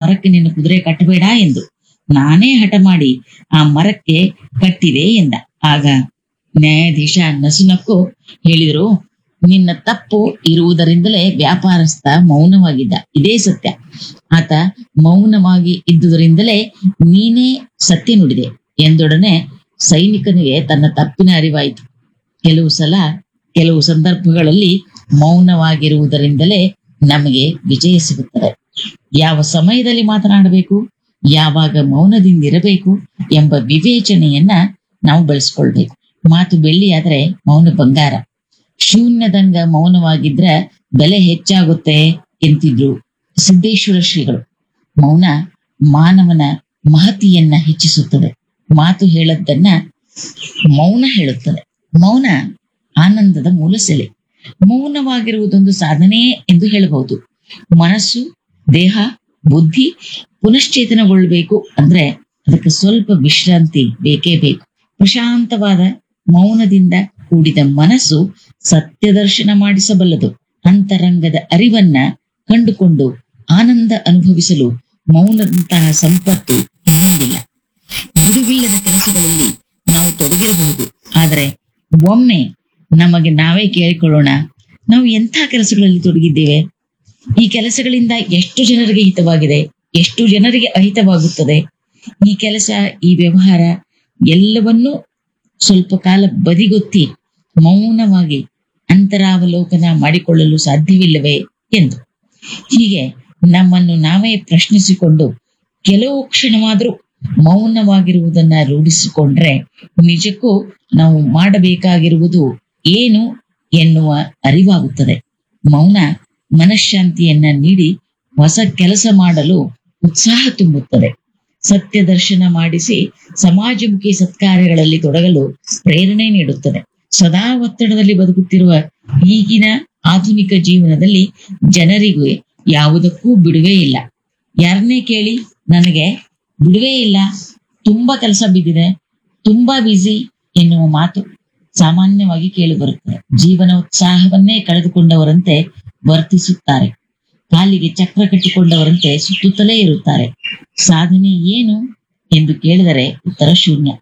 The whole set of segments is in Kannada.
ಮರಕ್ಕೆ ನಿನ್ನ ಕುದುರೆ ಕಟ್ಟಬೇಡ ಎಂದು ನಾನೇ ಹಠ ಮಾಡಿ ಆ ಮರಕ್ಕೆ ಕಟ್ಟಿದೆ ಎಂದ ಆಗ ನ್ಯಾಯಾಧೀಶ ನಸುನಕ್ಕೂ ಹೇಳಿದ್ರು ನಿನ್ನ ತಪ್ಪು ಇರುವುದರಿಂದಲೇ ವ್ಯಾಪಾರಸ್ಥ ಮೌನವಾಗಿದ್ದ ಇದೇ ಸತ್ಯ ಆತ ಮೌನವಾಗಿ ಇದ್ದುದರಿಂದಲೇ ನೀನೇ ಸತ್ಯ ನುಡಿದೆ ಎಂದೊಡನೆ ಸೈನಿಕನಿಗೆ ತನ್ನ ತಪ್ಪಿನ ಅರಿವಾಯಿತು ಕೆಲವು ಸಲ ಕೆಲವು ಸಂದರ್ಭಗಳಲ್ಲಿ ಮೌನವಾಗಿರುವುದರಿಂದಲೇ ನಮಗೆ ವಿಜಯ ಸಿಗುತ್ತದೆ ಯಾವ ಸಮಯದಲ್ಲಿ ಮಾತನಾಡಬೇಕು ಯಾವಾಗ ಮೌನದಿಂದಿರಬೇಕು ಎಂಬ ವಿವೇಚನೆಯನ್ನ ನಾವು ಬೆಳೆಸ್ಕೊಳ್ಬೇಕು ಮಾತು ಬೆಳ್ಳಿಯಾದ್ರೆ ಮೌನ ಬಂಗಾರ ಶೂನ್ಯದಂಗ ಮೌನವಾಗಿದ್ರ ಬೆಲೆ ಹೆಚ್ಚಾಗುತ್ತೆ ಎಂತಿದ್ರು ಸಿದ್ದೇಶ್ವರ ಶ್ರೀಗಳು ಮೌನ ಮಾನವನ ಮಹತಿಯನ್ನ ಹೆಚ್ಚಿಸುತ್ತದೆ ಮಾತು ಹೇಳದ್ದನ್ನ ಮೌನ ಹೇಳುತ್ತದೆ ಮೌನ ಆನಂದದ ಮೂಲ ಸೆಲೆ ಮೌನವಾಗಿರುವುದೊಂದು ಸಾಧನೆ ಎಂದು ಹೇಳಬಹುದು ಮನಸ್ಸು ದೇಹ ಬುದ್ಧಿ ಪುನಶ್ಚೇತನಗೊಳ್ಬೇಕು ಅಂದ್ರೆ ಅದಕ್ಕೆ ಸ್ವಲ್ಪ ವಿಶ್ರಾಂತಿ ಬೇಕೇ ಬೇಕು ಪ್ರಶಾಂತವಾದ ಮೌನದಿಂದ ಕೂಡಿದ ಮನಸ್ಸು ಸತ್ಯದರ್ಶನ ಮಾಡಿಸಬಲ್ಲದು ಅಂತರಂಗದ ಅರಿವನ್ನ ಕಂಡುಕೊಂಡು ಆನಂದ ಅನುಭವಿಸಲು ಮೌನದಂತಹ ಸಂಪತ್ತು ಇನ್ನೊಂದಿಲ್ಲ ಬಿಡುವಿಲ್ಲದ ಕೆಲಸಗಳಲ್ಲಿ ನಾವು ತೊಡಗಿರಬಹುದು ಆದರೆ ಒಮ್ಮೆ ನಮಗೆ ನಾವೇ ಕೇಳಿಕೊಳ್ಳೋಣ ನಾವು ಎಂಥ ಕೆಲಸಗಳಲ್ಲಿ ತೊಡಗಿದ್ದೇವೆ ಈ ಕೆಲಸಗಳಿಂದ ಎಷ್ಟು ಜನರಿಗೆ ಹಿತವಾಗಿದೆ ಎಷ್ಟು ಜನರಿಗೆ ಅಹಿತವಾಗುತ್ತದೆ ಈ ಕೆಲಸ ಈ ವ್ಯವಹಾರ ಎಲ್ಲವನ್ನೂ ಸ್ವಲ್ಪ ಕಾಲ ಬದಿಗೊತ್ತಿ ಮೌನವಾಗಿ ಅಂತರಾವಲೋಕನ ಮಾಡಿಕೊಳ್ಳಲು ಸಾಧ್ಯವಿಲ್ಲವೇ ಎಂದು ಹೀಗೆ ನಮ್ಮನ್ನು ನಾವೇ ಪ್ರಶ್ನಿಸಿಕೊಂಡು ಕೆಲವು ಕ್ಷಣವಾದರೂ ಮೌನವಾಗಿರುವುದನ್ನ ರೂಢಿಸಿಕೊಂಡ್ರೆ ನಿಜಕ್ಕೂ ನಾವು ಮಾಡಬೇಕಾಗಿರುವುದು ಏನು ಎನ್ನುವ ಅರಿವಾಗುತ್ತದೆ ಮೌನ ಮನಃಶಾಂತಿಯನ್ನ ನೀಡಿ ಹೊಸ ಕೆಲಸ ಮಾಡಲು ಉತ್ಸಾಹ ತುಂಬುತ್ತದೆ ಸತ್ಯ ದರ್ಶನ ಮಾಡಿಸಿ ಸಮಾಜಮುಖಿ ಸತ್ಕಾರ್ಯಗಳಲ್ಲಿ ತೊಡಗಲು ಪ್ರೇರಣೆ ನೀಡುತ್ತದೆ ಸದಾ ಒತ್ತಡದಲ್ಲಿ ಬದುಕುತ್ತಿರುವ ಈಗಿನ ಆಧುನಿಕ ಜೀವನದಲ್ಲಿ ಜನರಿಗೆ ಯಾವುದಕ್ಕೂ ಬಿಡುವೇ ಇಲ್ಲ ಯಾರನ್ನೇ ಕೇಳಿ ನನಗೆ ಬಿಡುವೇ ಇಲ್ಲ ತುಂಬಾ ಕೆಲಸ ಬಿದ್ದಿದೆ ತುಂಬಾ ಬ್ಯುಸಿ ಎನ್ನುವ ಮಾತು ಸಾಮಾನ್ಯವಾಗಿ ಕೇಳಿಬರುತ್ತದೆ ಜೀವನ ಉತ್ಸಾಹವನ್ನೇ ಕಳೆದುಕೊಂಡವರಂತೆ ವರ್ತಿಸುತ್ತಾರೆ ಕಾಲಿಗೆ ಚಕ್ರ ಕಟ್ಟಿಕೊಂಡವರಂತೆ ಸುತ್ತುತ್ತಲೇ ಇರುತ್ತಾರೆ ಸಾಧನೆ ಏನು ಎಂದು ಕೇಳಿದರೆ ಉತ್ತರ ಶೂನ್ಯ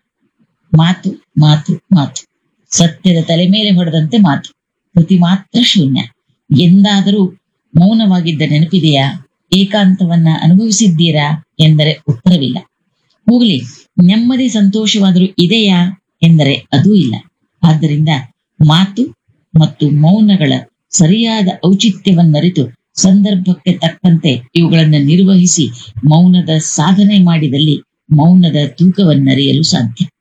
ಮಾತು ಮಾತು ಮಾತು ಸತ್ಯದ ತಲೆ ಮೇಲೆ ಹೊಡೆದಂತೆ ಮಾತು ಕೃತಿ ಮಾತ್ರ ಶೂನ್ಯ ಎಂದಾದರೂ ಮೌನವಾಗಿದ್ದ ನೆನಪಿದೆಯಾ ಏಕಾಂತವನ್ನ ಅನುಭವಿಸಿದ್ದೀರಾ ಎಂದರೆ ಉತ್ತರವಿಲ್ಲ ಹೋಗಲಿ ನೆಮ್ಮದಿ ಸಂತೋಷವಾದರೂ ಇದೆಯಾ ಎಂದರೆ ಅದೂ ಇಲ್ಲ ಆದ್ದರಿಂದ ಮಾತು ಮತ್ತು ಮೌನಗಳ ಸರಿಯಾದ ಔಚಿತ್ಯವನ್ನರಿತು ಸಂದರ್ಭಕ್ಕೆ ತಕ್ಕಂತೆ ಇವುಗಳನ್ನು ನಿರ್ವಹಿಸಿ ಮೌನದ ಸಾಧನೆ ಮಾಡಿದಲ್ಲಿ ಮೌನದ ತೂಕವನ್ನರಿಯಲು ಸಾಧ್ಯ